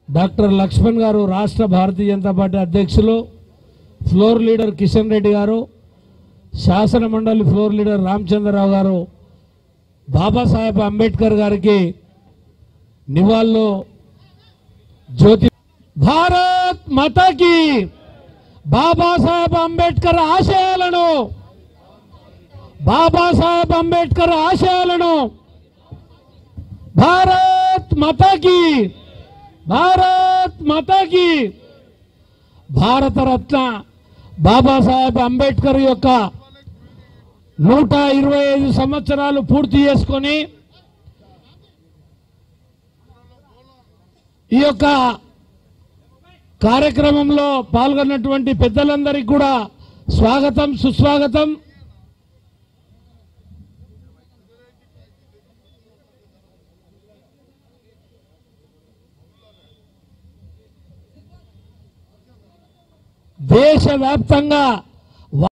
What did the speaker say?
doctor Laxman గారు రాష్ట్ర Bharatiya Janata party అధ్యక్షులు ఫ్లోర్ లీడర్ కిషన్ రెడ్డి గారు శాసన మండలి ఫ్లోర్ లీడర్ రామచంద్రరావు గారు బాబాసాహెబ్ అంబేద్కర్ గారికి నివాళులు జ్యోతి భారత్ మతకి బాబాసాహెబ్ అంబేద్కర్ ఆశయాలను బాబాసాహెబ్ అంబేద్కర్ ఆశయాలను భారత్ మతకి భారత్ మతకి భారతరత్న బాబాసాహెబ్ అంబేద్కర్ యొక్క నూట ఇరవై ఐదు సంవత్సరాలు పూర్తి చేసుకొని ఈ యొక్క కార్యక్రమంలో పాల్గొన్నటువంటి పెద్దలందరికీ కూడా స్వాగతం సుస్వాగతం దేశవ్యాప్తంగా